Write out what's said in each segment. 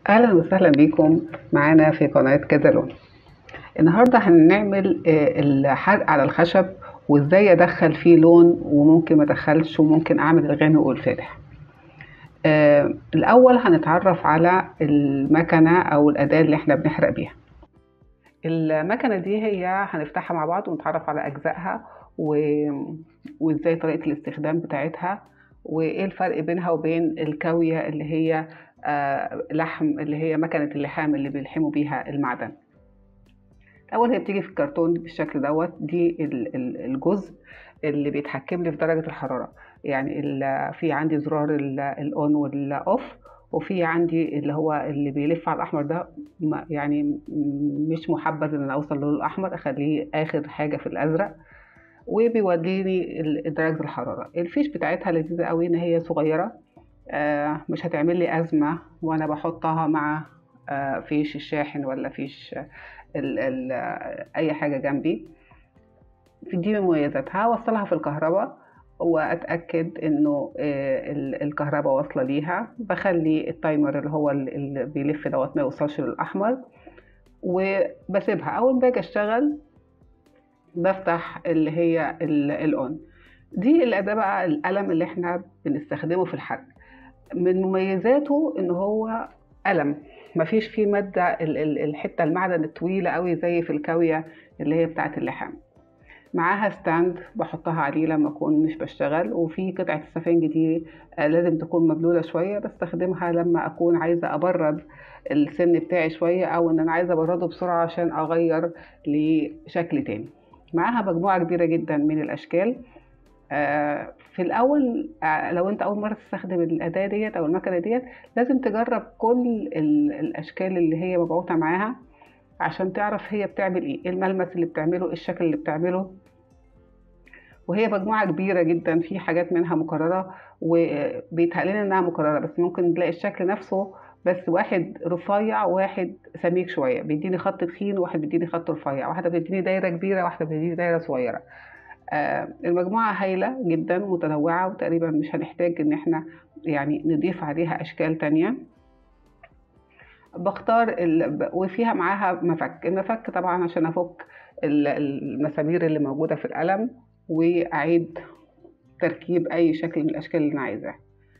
أهلا وسهلا بيكم معانا في قناة كذا لون النهاردة هنعمل آه، الحرق على الخشب وازاي ادخل فيه لون وممكن ما ادخلش وممكن اعمل الغامق والفاتح آه، الاول هنتعرف على المكنة او الاداة اللي احنا بنحرق بيها المكنة دي هي هنفتحها مع بعض ونتعرف على اجزائها و... وازاي طريقة الاستخدام بتاعتها وايه الفرق بينها وبين الكاوية اللي هي آه، لحم اللي هي مكنة اللحام اللي بيلحموا بيها المعدن الأول هي بتيجي في الكرتون بالشكل دوت دي ال- ال- الجزء اللي بيتحكم لي في درجة الحرارة يعني ال- في عندي زرار ال- الأون والأوف وفي عندي اللي هو اللي بيلف على الأحمر ده ما- يعني م- مش محبذ إن أنا أوصل للون الأحمر أخليه آخر حاجة في الأزرق وبيوديني ال- درجة الحرارة الفيش بتاعتها لذيذة قوي إن هي صغيرة آه، مش هتعمل لي أزمة وأنا بحطها مع آه، فيش الشاحن ولا فيش ال ال أي حاجة جنبي في دي مميزاتها هوصلها في الكهرباء وأتأكد إنه آه، ال- الكهرباء واصلة ليها بخلي التايمر اللي هو ال- اللي بيلف دوت ما يوصلش للأحمر وبسيبها أول ما باجي أشتغل بفتح اللي هي ال- الأون دي الأداة بقى القلم اللي احنا بنستخدمه في الحرق من مميزاته ان هو قلم مفيش فيه مادة ال- ال- الحتة المعدن الطويلة قوي زي في الكاوية اللي هي بتاعة اللحام معاها ستاند بحطها عليه لما اكون مش بشتغل وفي قطعة السفنج دي آه، لازم تكون مبلولة شوية بستخدمها لما اكون عايزة ابرد السن بتاعي شوية او ان انا عايزة ابرده بسرعة عشان اغير لشكل تاني معاها مجموعة كبيرة جدا من الاشكال آه، في الاول آه، لو انت اول مره تستخدم الاداه ديت او المكنه ديت لازم تجرب كل ال- الاشكال اللي هي مبعوثه معاها عشان تعرف هي بتعمل ايه إيه الملمس اللي بتعمله إيه الشكل اللي بتعمله وهي مجموعه كبيره جدا في حاجات منها مكرره وبيتهيأ لنا انها مكرره بس ممكن نلاقي الشكل نفسه بس واحد رفيع وواحد سميك شويه بيديني خط تخين وواحد بيديني خط رفيع واحده بتديني دايره كبيره واحده بتديني دايره صغيره آه، المجموعة هايلة جدا متنوعة وتقريبا مش هنحتاج ان احنا يعني نضيف عليها اشكال تانية بختار ال... وفيها معاها مفك المفك طبعا عشان افك ال- المسامير اللي موجودة في القلم واعيد تركيب اي شكل من الاشكال اللي انا عايزاها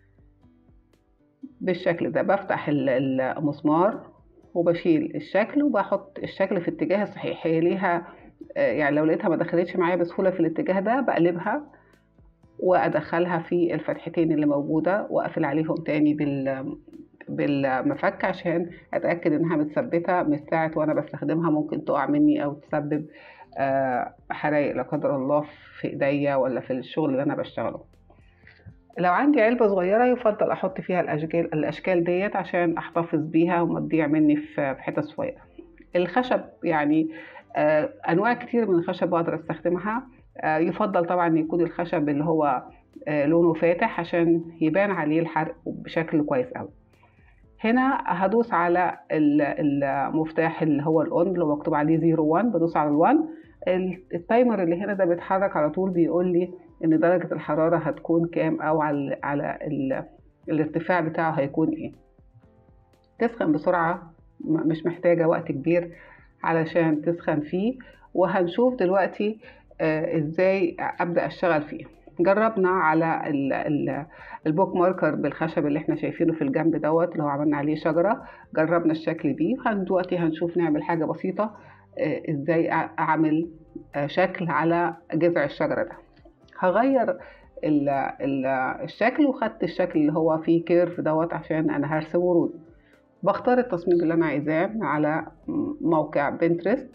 بالشكل ده بفتح ال- المسمار وبشيل الشكل وبحط الشكل في الاتجاه الصحيح هي ليها آه، يعني لو لقيتها ما دخلتش معايا بسهولة في الاتجاه ده بقلبها وادخلها في الفتحتين اللي موجودة واقفل عليهم تاني بال بالمفك عشان اتاكد انها متثبته من ساعه وانا بستخدمها ممكن تقع مني او تسبب آه، حرايق لا قدر الله في ايديا ولا في الشغل اللي انا بشتغله لو عندي علبة صغيرة يفضل أحط فيها الأشكال, الأشكال ديت عشان أحتفظ بيها وما تضيع مني في في حتت صغيرة الخشب يعني آه، أنواع كتير من الخشب بقدر أستخدمها آه، يفضل طبعا إن يكون الخشب اللي هو آه، لونه فاتح عشان يبان عليه الحرق بشكل كويس أوي هنا هدوس على ال- المفتاح اللي هو الأون اللي هو مكتوب عليه 01 بدوس على ال1 التايمر اللي هنا ده بيتحرك على طول بيقول لي ان درجة الحرارة هتكون كام او على على ال- الارتفاع بتاعه هيكون ايه تسخن بسرعة م- مش محتاجة وقت كبير علشان تسخن فيه وهنشوف دلوقتي آه، ازاي ابدأ اشتغل فيه جربنا على ال- ال- البوك ماركر بالخشب اللي احنا شايفينه في الجنب دوت اللي هو عملنا عليه شجرة جربنا الشكل بيه هن- دلوقتي هنشوف نعمل حاجة بسيطة آه، ازاي أع- اعمل آه، شكل على جذع الشجرة ده هغير ال ال الشكل وخدت الشكل اللي هو فيه كيرف دوت عشان انا هرسم ورود بختار التصميم اللي انا عايزاه على موقع بنترست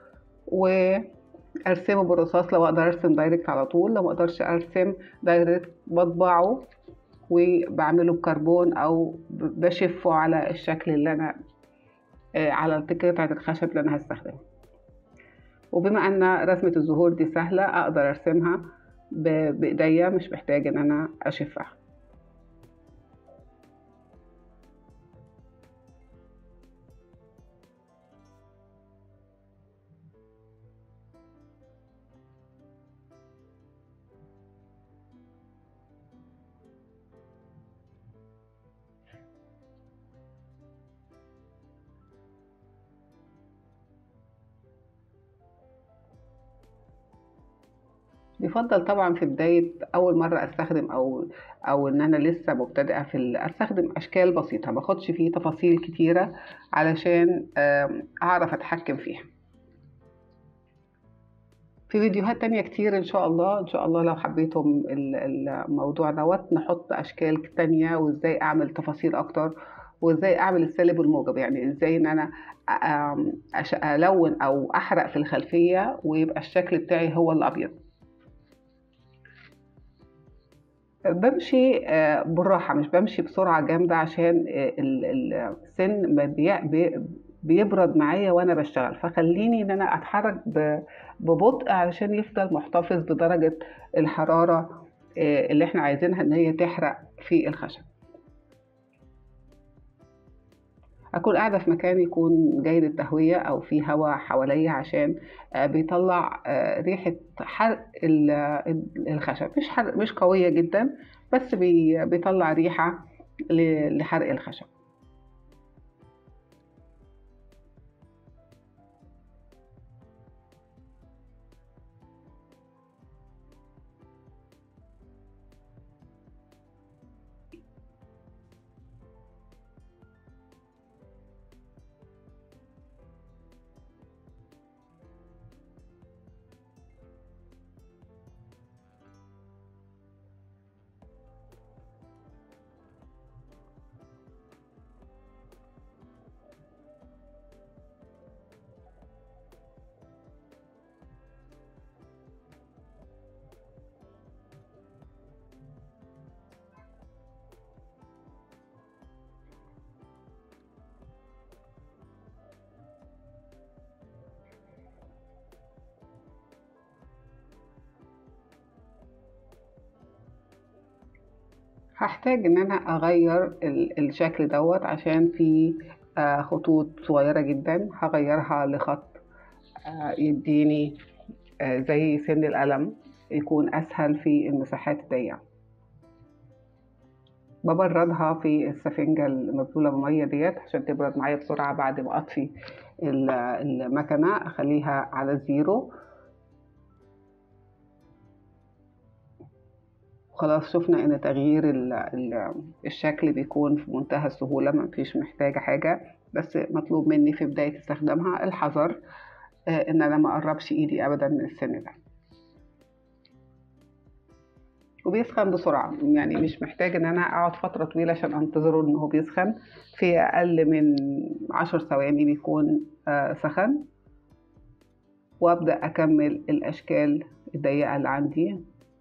وارسمه بالرصاص لو اقدر ارسم دايركت على طول لو ما اقدرش ارسم دايركت بطبعه وبعمله بكربون او ب- بشفه على الشكل اللي انا آه، على قطعة الخشب اللي انا هستخدمها وبما ان رسمة الزهور دي سهلة اقدر ارسمها ب- بايديا مش محتاج ان انا اشفها بيفضل طبعا في بداية أول مرة أستخدم أو أو إن أنا لسه مبتدئة في ال- أستخدم أشكال بسيطة ماخدش فيه تفاصيل كتيرة علشان آم، أعرف أتحكم فيها في فيديوهات تانية كتير إن شاء الله إن شاء الله لو حبيتم ال- الموضوع دوت نحط أشكال تانية وإزاي أعمل تفاصيل أكتر وإزاي أعمل السالب والموجب يعني إزاي إن أنا آم، أش- ألون أو أحرق في الخلفية ويبقى الشكل بتاعي هو الأبيض بمشي آه، بالراحة مش بمشي بسرعة جامدة عشان آه، ال- ال- السن ما بي- بي- بيبرد معايا وانا بشتغل فخليني ان انا اتحرك ب- ببطء علشان يفضل محتفظ بدرجة الحرارة آه، اللي احنا عايزينها ان هي تحرق في الخشب اكون قاعدة في مكان يكون جيد التهوية او فيه هواء حواليا عشان آه، بيطلع آه، ريحة حرق ال- ال- الخشب مش حرق مش قوية جدا بس بي- بيطلع ريحة ل- لحرق الخشب هحتاج ان انا اغير ال- الشكل دوت عشان في آه، خطوط صغيرة جدا هغيرها لخط آه، يديني آه، زي سن القلم يكون اسهل في المساحات الضيقة ببردها في السفنجة المبلولة بمية ديت عشان تبرد معايا بسرعة بعد ما اطفي ال- المكنة اخليها على زيرو خلاص شفنا ان تغيير ال ال الشكل بيكون في منتهى السهولة ما فيش محتاجة حاجة بس مطلوب مني في بداية استخدامها الحذر آه، ان انا ما اقربش ايدي ابدا من السن ده وبيسخن بسرعة يعني مش محتاج ان انا اقعد فترة طويلة عشان انتظره ان هو بيسخن في اقل من عشر ثواني بيكون آه، سخن وابدأ اكمل الاشكال الضيقة اللي عندي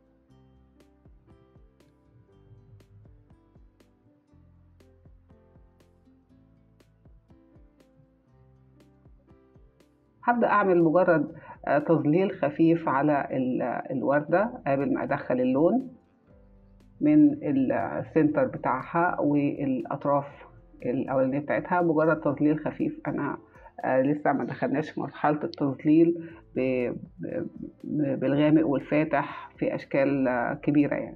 هبدأ أعمل مجرد آه، تظليل خفيف على ال- الوردة قبل ما أدخل اللون من السنتر بتاعها والأطراف الأولانية بتاعتها مجرد تظليل خفيف أنا آه، لسه ما دخلناش في مرحلة التظليل ب- ب- بالغامق والفاتح في أشكال آه، كبيرة يعني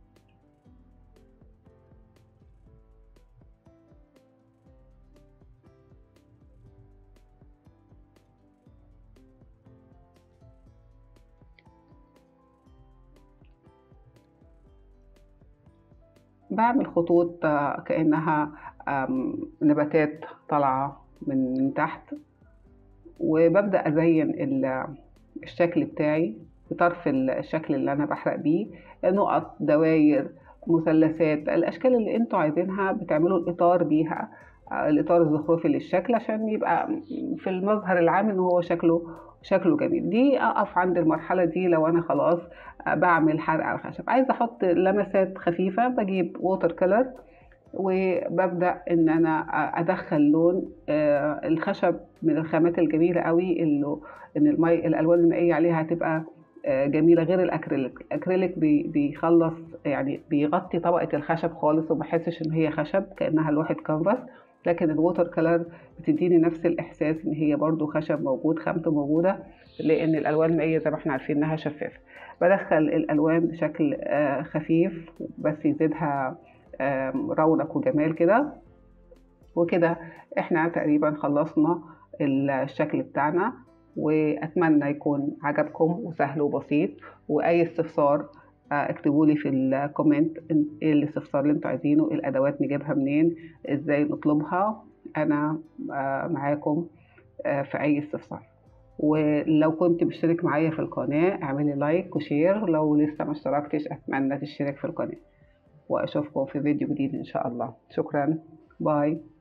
بعمل خطوط آه، كأنها آم، نباتات طالعة من من تحت وببدأ أزين ال- الشكل بتاعي بطرف ال- الشكل اللي أنا بحرق بيه نقط دواير مثلثات الأشكال اللي انتوا عايزينها بتعملوا الإطار بيها آه، الإطار الزخرفي للشكل عشان يبقى في المظهر العام إن هو شكله شكله جميل دي أقف عند المرحلة دي لو أنا خلاص آه، بعمل حرق على الخشب عايزة أحط لمسات خفيفة بجيب ووتر كلر وببدأ إن أنا أدخل لون آه، الخشب من الخامات الجميلة قوي اللي إن المي الألوان المائية عليها هتبقى آه، جميلة غير الأكريليك الأكريليك بي- بيخلص يعني بيغطي طبقة الخشب خالص وما بحسش إن هي خشب كأنها لوحة كانفاس لكن الووتر كلر بتديني نفس الإحساس إن هي برضو خشب موجود خامته موجودة لأن الألوان المائية زي ما احنا عارفين إنها شفافة بدخل الألوان بشكل آه، خفيف بس يزيدها آم، رونق وجمال كده وكده احنا تقريبا خلصنا الشكل بتاعنا وأتمنى يكون عجبكم وسهل وبسيط وأي استفسار اكتبوا لي في الكومنت ايه الاستفسار اللي انتوا عايزينه ايه الادوات نجيبها منين ازاي نطلبها انا معاكم في اي استفسار ولو كنت مشترك معايا في القناة اعملي لايك وشير لو لسه ما اشتركتش اتمنى تشترك في القناة واشوفكم في فيديو جديد ان شاء الله شكرا باي